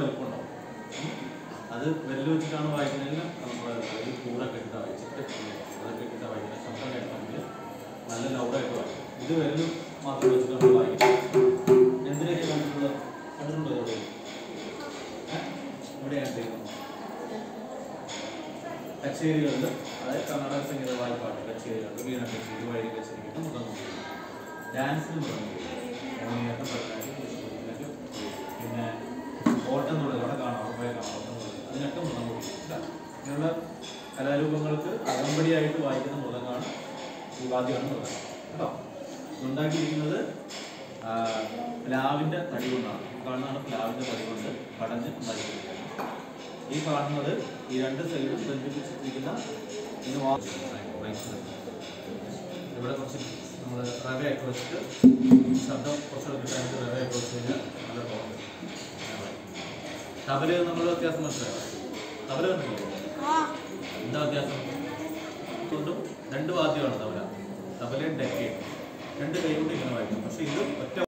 വലിപ്പമുണ്ടാവും ഉം. അത് വെല്ല് വെച്ചിട്ടാണ് വായിക്കുന്നതെങ്കിൽ നമ്മൾ അതിൽ കൂടൊക്കെ ഇട്ടാ വായിച്ചിട്ട് അതൊക്കെ ഇട്ടാ വായിക്കുന്നത് ശബ്ദം കേൾക്കണമെങ്കിൽ നല്ല ലൗഡായിട്ട് വായിക്കും ഇത് വെല്ല് മാത്രം വെച്ചിട്ട് നമ്മൾ വായിക്കുന്നത് എന്തിനൊക്കെ കണ്ടിട്ടുള്ളത് കണ്ടിട്ടുണ്ടോ ഇവിടെ എവിടെയാണ് ചെയ്യുന്നത് കച്ചേരികളിൽ അതായത് കർണാടക സംഗീത വായ്പാട്ട് കച്ചേരികളിൽ വീണ കച്ചേരി വഴി കച്ചേരിക്കൊക്കെ മുഖം ഡാൻസിന് മുഖം മോഹിനിയാട്ടം ഭരതനാട്യം കുച്ചിപ്പുടിയിലൊക്കെ പിന്നെ ഓട്ടം തൊഴിൽ അവിടെ കാണാം അവിടെ പോയാൽ കാണാം ഓട്ടം തൊഴിൽ അതിനൊക്കെ മുഖം കൊടുക്കില്ല ഇങ്ങനെയുള്ള കലാരൂപങ്ങൾക്ക് അകമ്പടിയായിട്ട് വായിക്കുന്ന മൃഗങ്ങളാണ് ഈ വാദ്യമാണ് മൃഗം കേട്ടോ ഉണ്ടാക്കിയിരിക്കുന്നത് ആ, പ്ലാവിന്റെ തടി കൊണ്ടാണ് ഈ കാണുന്നതാണ് പ്ലാവിന്റെ തടി കൊണ്ട് കടഞ്ഞ് ഉണ്ടാക്കിയിരിക്കുന്നത് ഈ കാണുന്നത് ഈ രണ്ട് സൈഡും ബന്ധിപ്പിച്ചിരിക്കുന്ന ഇത് വാ- ഇവിടെ കുറച്ച് നമ്മൾ റവയൊക്കെ വെച്ചിട്ട് ശബ്ദം കുറച്ചുകൂടെ കിട്ടാനായിട്ട് റവയൊക്കെ വെച്ച് കഴിഞ്ഞാൽ നല്ല തോന്നും തബല് നമ്മൾ വ്യത്യാസം മനസ്സിലായോ തബല് കണ്ടിട്ടുണ്ടോ എന്താ വ്യത്യാസം കൊണ്ടും രണ്ട് വാദ്യമാണ് തബല തബലയും ഡെക്കയും രണ്ട് കൈ കൊണ്ട് ഇങ്ങനെ വായിക്കും പക്ഷെ ഇത് ഒറ്റ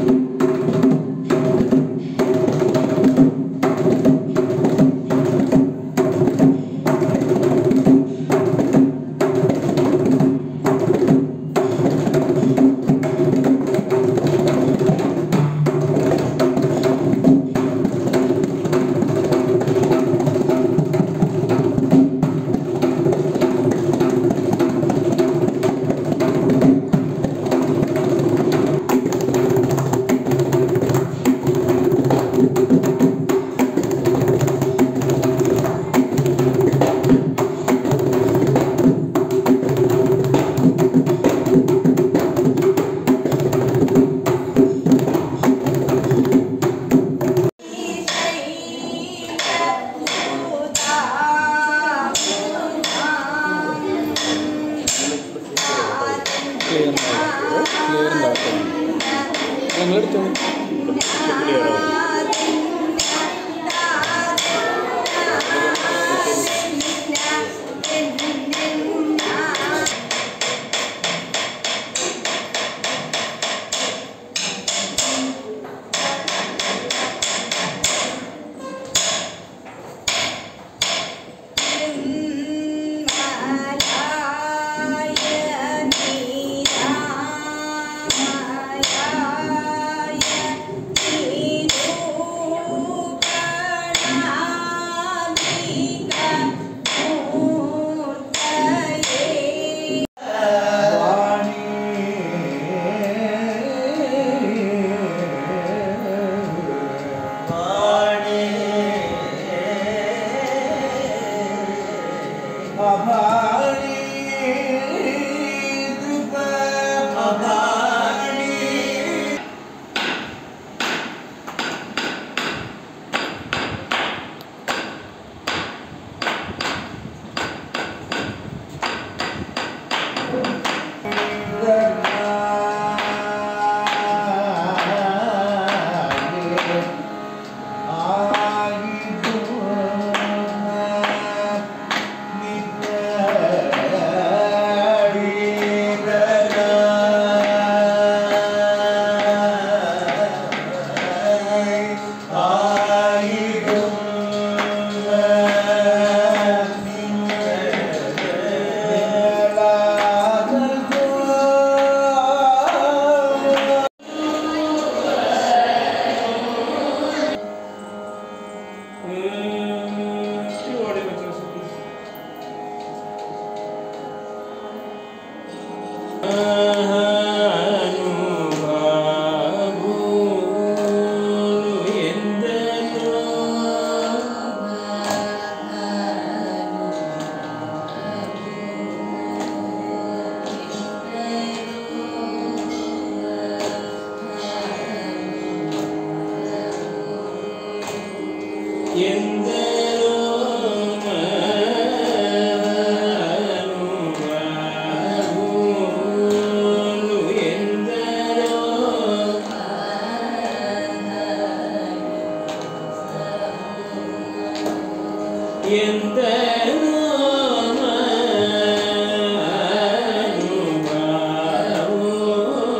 ക്ലിയർ ക്ലിയർ ഉണ്ടാക്കണം നിങ്ങളെടുത്തോളൂ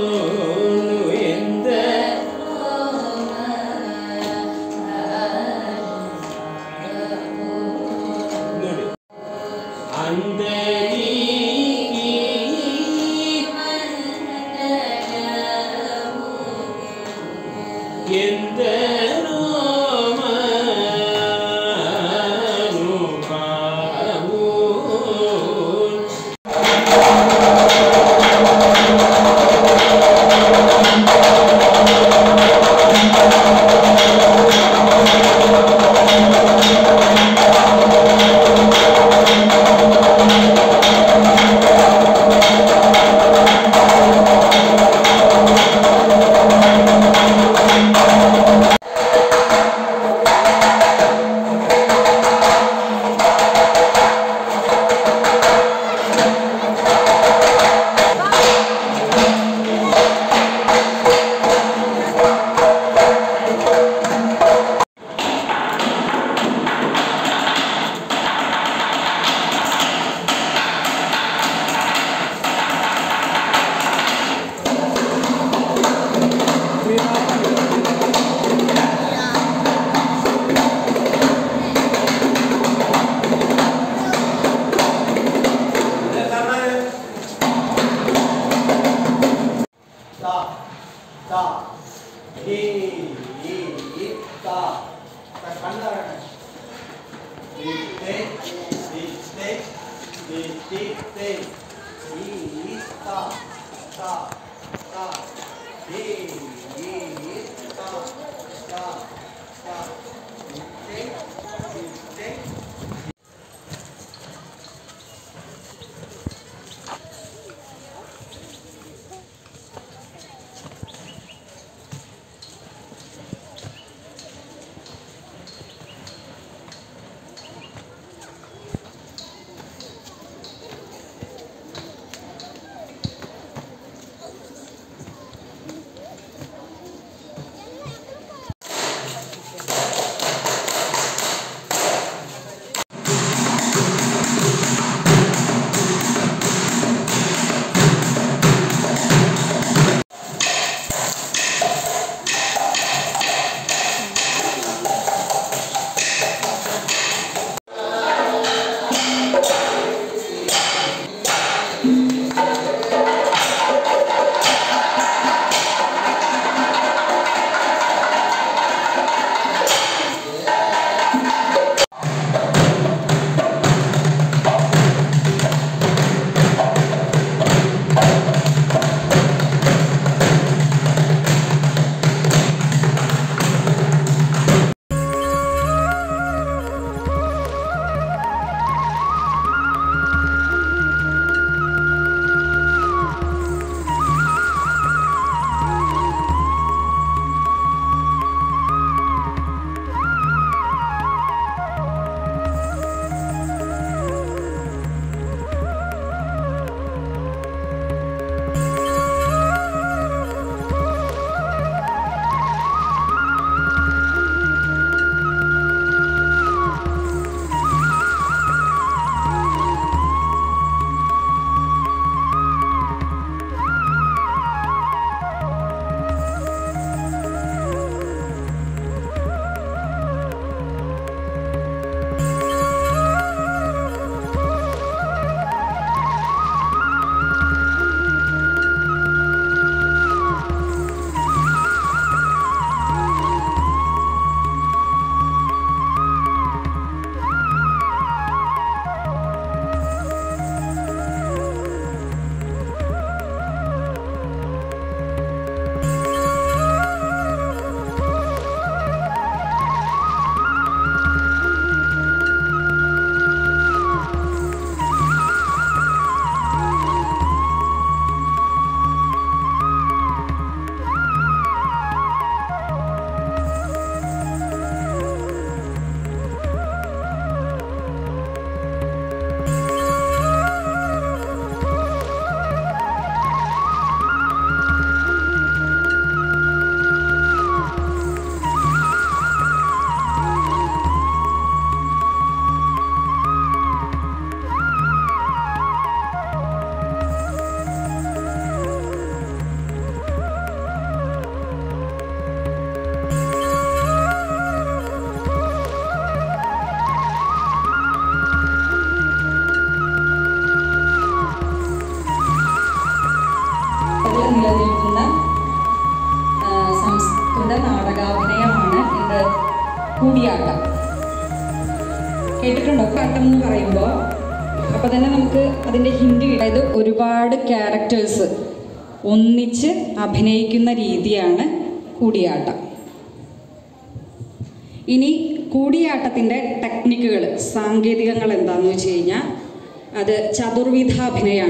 ಎಂದ ആ കേട്ടിട്ടുണ്ടോ പാട്ടം എന്ന് പറയുമ്പോൾ അപ്പോൾ തന്നെ നമുക്ക് അതിൻ്റെ ഹിന്ദി അതായത് ഒരുപാട് ക്യാരക്ടേഴ്സ് ഒന്നിച്ച് അഭിനയിക്കുന്ന രീതിയാണ് കൂടിയാട്ടം ഇനി കൂടിയാട്ടത്തിൻ്റെ ടെക്നിക്കുകൾ സാങ്കേതികങ്ങൾ എന്താണെന്ന് വെച്ച് കഴിഞ്ഞാൽ അത് ചതുർവിധ അഭിനയമാണ്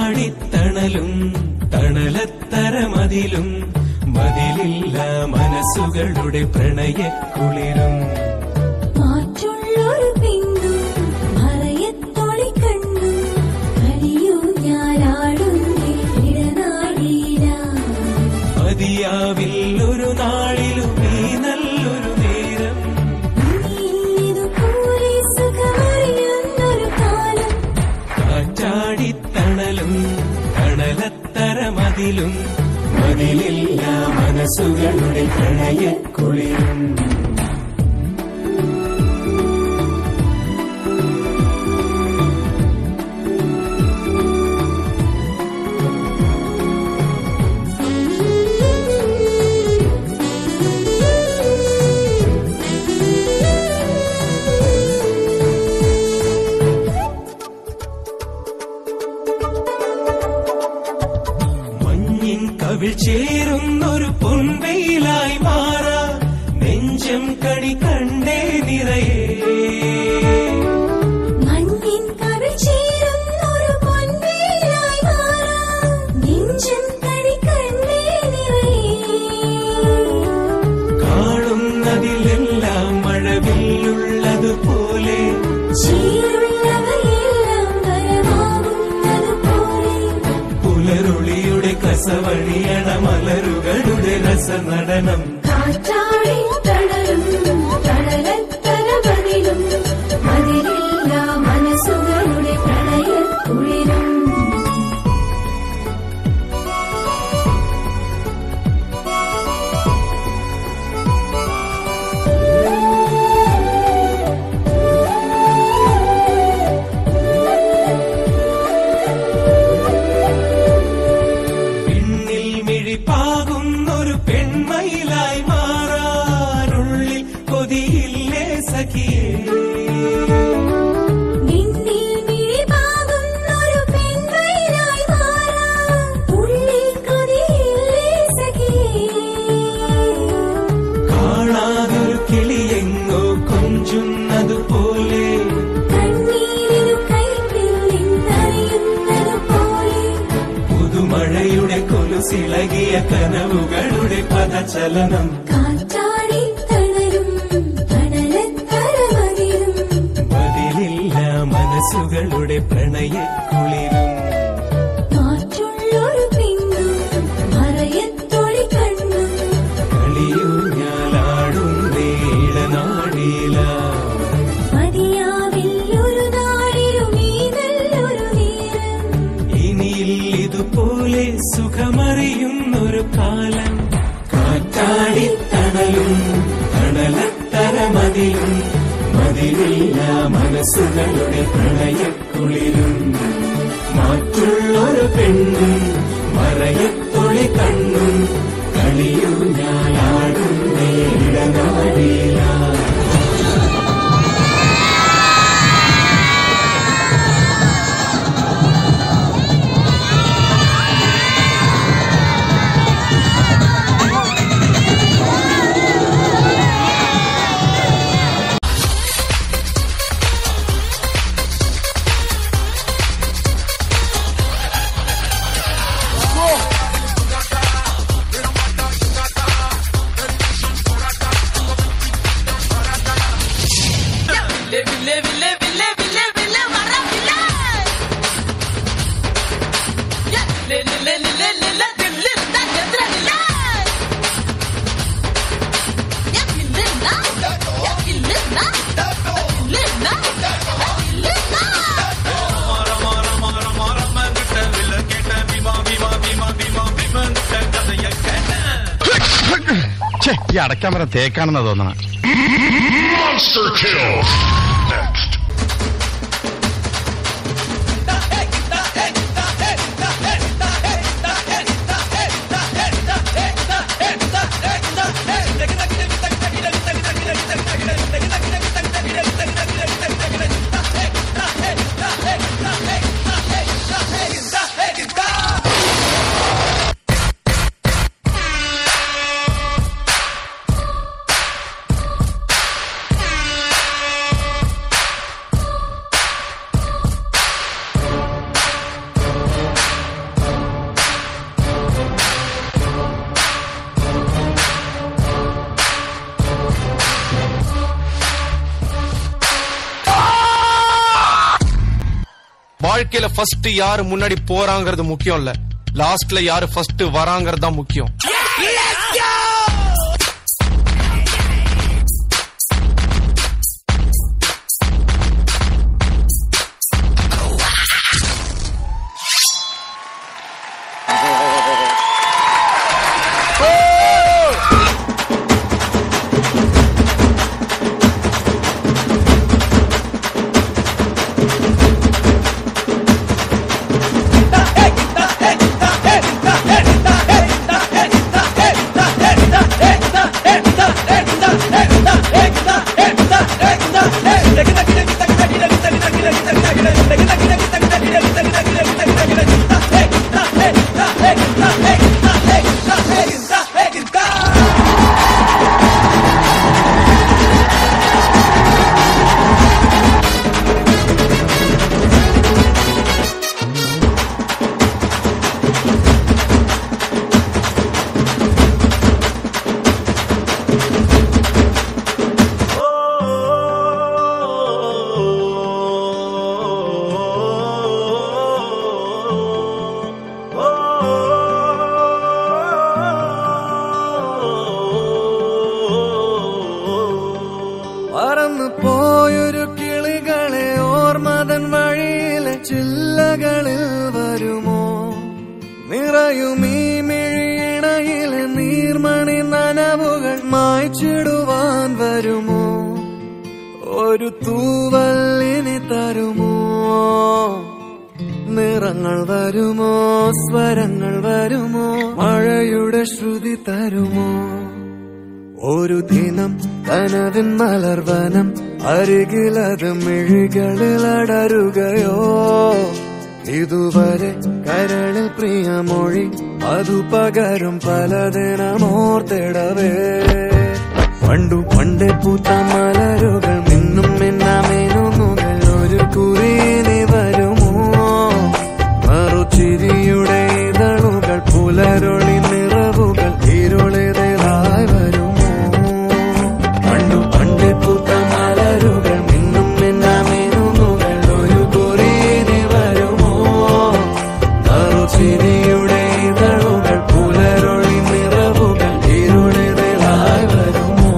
കാറ്റാടിത്തണലും തണലത്തരമതിലും മതിലില്ല മനസ്സുകളുടെ പ്രണയക്കുളിരും മാറ്റുള്ളൊരു പെണ്ണും മറയത്തൊളി കണ്ണും കളിയൂ ഞാനാടുന്നേ ഇടനാടീല മതിയാവിൽ ഒരു നാളിലും നീ നല്ലൊരു നേരം ഇതുപോലെ സുഖമറിയുന്നൊരു കാലം കാറ്റാടിത്തണലും തണലത്തരമതിലും മതിലില്ല മനസ്സുകളുടെ പ്രണയക്കുളിരും മഞ്ഞിൻ കവിൾ ചേരുന്നൊരു പൊൻവെയിലായി മാറാ നെഞ്ചം കണി കണ്ടേ നിറയേ മണ്ണിൻ കവിൾ ചേരുന്നൊരു പൊൻവേലായി മാറാം നെഞ്ചം കണി കണ്ണേ നിറയേ കാണുന്നതിലെല്ലാം മഴവില്ലുള്ളതുപോലെ ചീരുള്ളവയെല്ലാം വരമാകുന്നതുപോലെ പുലരുളിയുടെ കസവഴിയണ മലരുകളുടെ രസനടനം കാറ്റാടി തണലും തണലത്തരമതിലും മതിലില്ല മനസ്സുകളുടെ പ്രണയക്കുളിരും പിന്നിൽ മിഴിപ്പാകുന്നൊരു പെൺമയിലായി മാറാനുള്ളിൽ കൊതിയില്ലേ സഖിയേ നിന്നിൽ മിഴിപാകുന്നൊരു പെൺമയിലായി മാറാം ഉള്ളിൽ കൊതിയില്ലേ സഖിയേ കാണാതൊരു കിളിയെങ്ങോ കൊഞ്ചുന്നതുപോലെ കണ്ണീരിനു കൈപ്പിൽ നിന്നറിയുന്നതുപോലെ പുതുമഴയുടെ കൊലുസിളകിയ കനവുകളുടെ പദചലനം കാറ്റാടി തണലും തണലത്തരമതിലും മതിലില്ല മനസ്സുകളുടെ പ്രണയക്കുളിരും മാറ്റുള്ളൊരു പെണ്ണും മറയത്തൊളി കണ്ണും കളിയൂഞ്ഞാലാടും നീളനാടില മതിയാവിൽ ഒരു നാളിലും ഈ നല്ലൊരു നേരം ഇനിയിൽ ഇതുപോലെ സുഖമറിയുന്നൊരു കാലം കാറ്റാടിത്തണലും തണലത്തരമതിലും മതിലില്ല മനസ്സുകളുടെ പ്രണയക്കുളിരും മാറ്റുള്ളൊരു പെണ്ണും മറയത്തൊളി കണ്ണും കളിയൂഞ്ഞാലാടും ഇടനാടില ഛേ, ഈ അടയ്ക്കാൻ വരെ തേക്കാണെന്നാ തോന്നണ Monster kill. Next. வாழ்க்கையில ஃபர்ஸ்ட் யாரு முன்னாடி போறாங்கிறது முக்கியம் இல்ல லாஸ்ட்ல யாரு ஃபர்ஸ்ட் வராங்கிறது தான் முக்கியம் പറന്നു പോയൊരു കിളികളെ ഓർമ്മതൻ വഴിയിലെ ചില്ലകളിൽ വരുമോ നിറയും ഈ മിഴിയിണയിലെ നീർമണി നനവുകൾ മായ്ച്ചിടുവാൻ വരുമോ ഒരു തൂവല്ലിനി തരുമോ നിറങ്ങൾ വരുമോ സ്വരങ്ങൾ വരുമോ മഴയുടെ ശ്രുതി തരുമോ ഒരു ദിനം കനവിൻ മലർവനം അരികിലത് മിഴികളിൽ അടരുകയോ ഇതുവരെ കരളിൽ പ്രിയമൊഴി അതു പകരും പലതിനമോർത്തിടവേ പണ്ടു പണ്ടേ പൂത്ത മലരുകൾ മിന്നും മിന്നാമേനുമുകൾ ഒരു കുറിയിനി വരുമോ മറുചിരിയുടെ ഇതളുകൾ പുലരൊളി നിറവുകൾ ഇരുളിതായി വരുമോ പണ്ടു പണ്ടേ പൂത്ത മലരുകൾ മിന്നും മിന്നാമേനുമുകൾ ഒരു കുറിയിനി വരുമോ മറുചിരിയുടെ ഇതളുകൾ പുലരൊളി നിറവുകൾ ഇരുളിതായി വരുമോ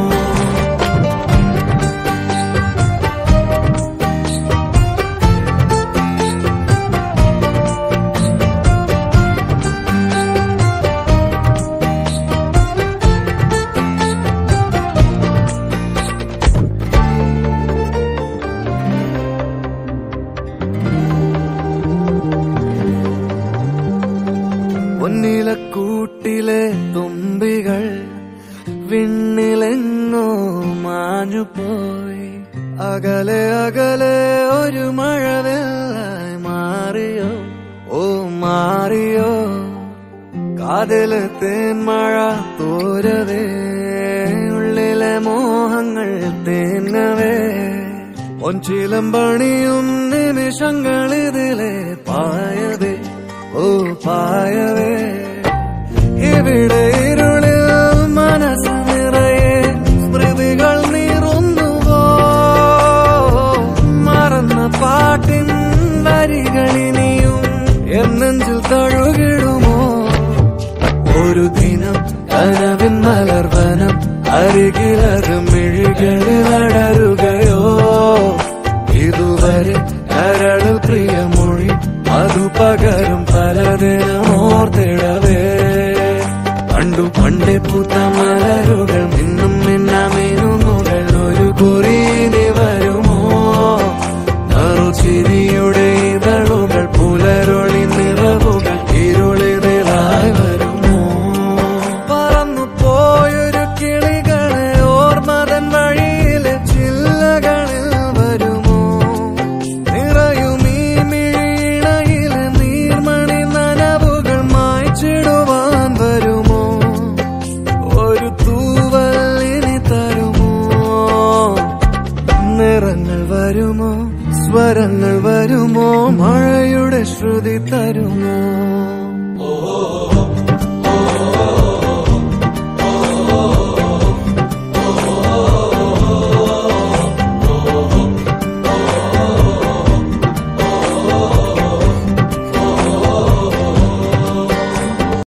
പൊന്നിലക്കൂട്ടിലെ തുമ്പികൾ വിണ്ണിലെങ്ങോ മാഞ്ഞു പോയി അകലെ അകലെ ഒരു മഴവെള്ളായി മാറിയോ ഓ മാറിയോ കാതില് തേൻമഴ തോരവേ ഉള്ളിലെ മോഹങ്ങൾ തേങ്ങവേ ഒഞ്ചിലം പണിയും നിമിഷങ്ങളിതിലെ പായവേ ഓ പായവേ ഇവിടെ ഇരുളിൽ മനസ്സ് നിറയെ സ്മൃതികൾ നീറുന്നുവോ മറന്ന പാട്ടിൻ വരികളിനിയും എന്നെഞ്ചിൽ തഴുകിടുമോ ഒരു ദിനം കനവിൻ മലർവനം അരികിലത് മിഴികളിൽ അടരുകയോ ഇതുവരെ കരളിൽ പ്രിയമൊഴി അതു പകരും പലതിനമോർത്തിടവേ പണ്ടു പണ്ടേ പൂത്ത മലരുകൾ മിന്നും മിന്നാമേനുമുകൾ ഒരു കുറിയിനി വരുമോ നറുചിരിയുടെ ഇതളുകൾ പുലരൊളി നിറവുകൾ ഇരുളിതായി വരുമോ പറന്നു പോയൊരു കിളികളെ ഓർമ്മതൻ വഴിയിലെ ചില്ലകളിൽ വരുമോ നിറയും ഈ മിഴിയിണയിലെ നീർമണി നനവുകൾ മായ്ച്ചിടുവാൻ വരുമോ ഒരു തൂവല്ലിനി തരുമോ നിറങ്ങൾ വരുമോ സ്വരങ്ങൾ വരുമോ മഴയുടെ ശ്രുതി തരുമോ